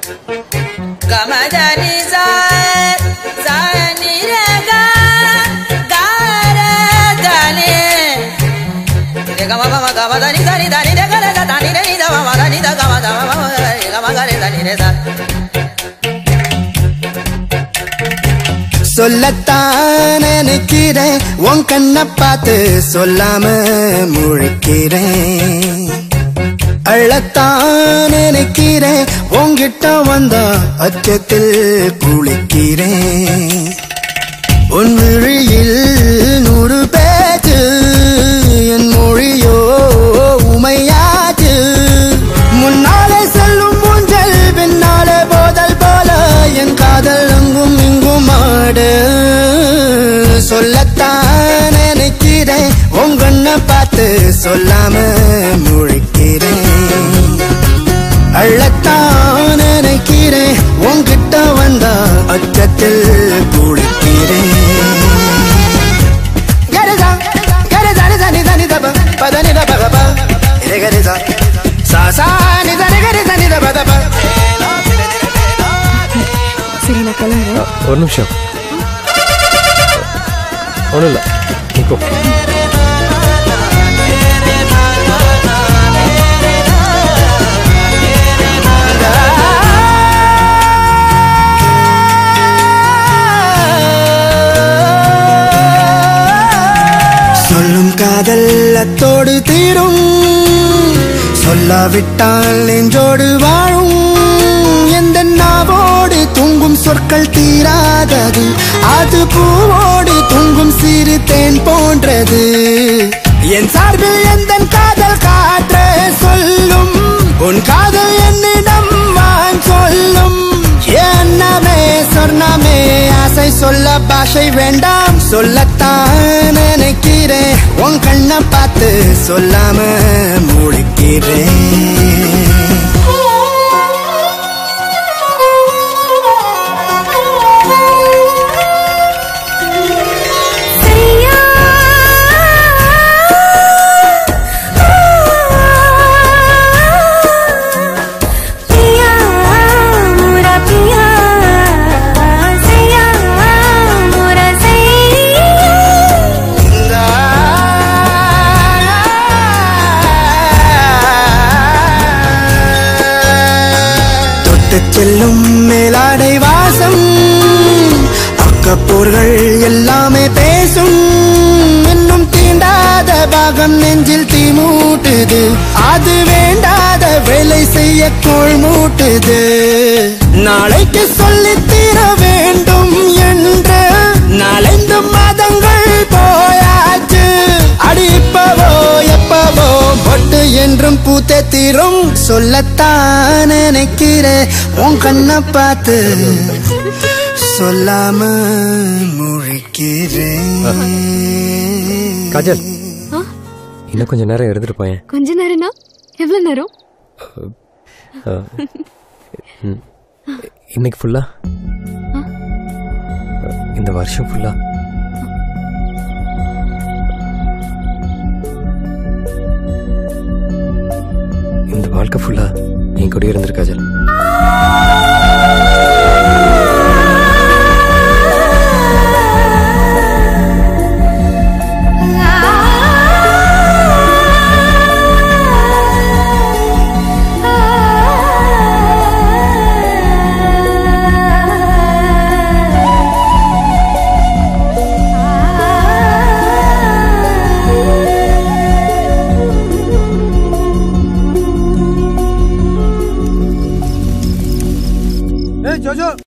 கமதனி sir சாணி ரகா கார தனி கம கம கம தனி தனி தனி ர கர த தனி ர நி த ம ம தனி த கம கம ம ம ர கம கர தனி ர சா சொல்லத்தான் நினைக்கிறேன் உன் கண்ணை பார்த்து சொல்லாம முழிக்கிறேன் அழத்தான் நினைக்கிறேன் உன்கிட்ட வந்தா அச்சத்தில் குளிக்கிறேன் உன் விழியில் நூறு பேச்சு என் மொழியோ உமையாச்சு முன்னாலே செல்லும் ஊஞ்சல் பின்னாலே போதல் போல என் காதல் அங்கும் இங்கும் ஆடு சொல்லத்தான் நினைக்கிறேன் உங்கண்ண பார்த்து சொல்லாம முழிக்கிறேன் அள்ளத்தான் நினைக்கிறேன் உன்கிட்ட வந்தா அச்சத்தில் குளிக்கிறேன் கரதா கரதா நிதா நிதா நிதா ப பத நிதா ப ப ப இரு கரிசா சா சா நிதா நி கரிசா நிதா பத ப சரி நான் கிளம்புறேன் ஒரு நிமிஷம் ஒன்றும் இல்லை நிற்கும் சொல்லும் காதல் அத்தோடு தீரும் சொல்லாவிட்டால் நெஞ்சோடு வாழும் எந்த நாவோடு தூங்கும் சொற்கள் தீராதது அது பூவோடு தூங்கும் சிறு தேன் போன்றது என் சார்பில் எந்த காதல் காற்ற சொல்லும் உன் காதல் என்னிடம் வான் சொல்லும் என்னமே சொர்ணமே ஆசை சொல்ல பாஷை வேண்டாம் சொல்லத்தான் நினைக்கிறேன் உன் கண்ணை பார்த்து சொல்லாம முழிக்கிறேன் சரியா பியா முரா பியா சரியா முரா சரியா தொட்டு செல்லும் மேலாடை வாசம் அக்கப்போர்கள் எல்லாமே பேசும் இன்னும் தீண்டாத பாகம் நெஞ்சில் தீ மூட்டுது அது வேண்டாத வேலை செய்ய கோள் மூட்டுது நாளைக்கு சொல்லித் தீர வேண்டும் என்று நாளைந்து மாதங்கள் போயாச்சு அடி இப்பவோ எப்பவோ பொட்டு என்றும் பூத்தே தீரும் சொல்லத்தான் நினைக்கிறேன் உன் கண்ணை பார்த்து சொல்லாம முழிக்கிறேன் காஜல் இன்னும் கொஞ்சம் நேரம் இருந்துட்டு போயேன் கொஞ்ச நேரம்னா எவ்வளவு நேரம் ம். இன்னைக்கு ஃபுல்லா இந்த வருஷம் ஃபுல்லா இந்த வாழ்க்கை ஃபுல்லா என் கூட இருந்திரு காஜல் ஏய் ஜோஜோ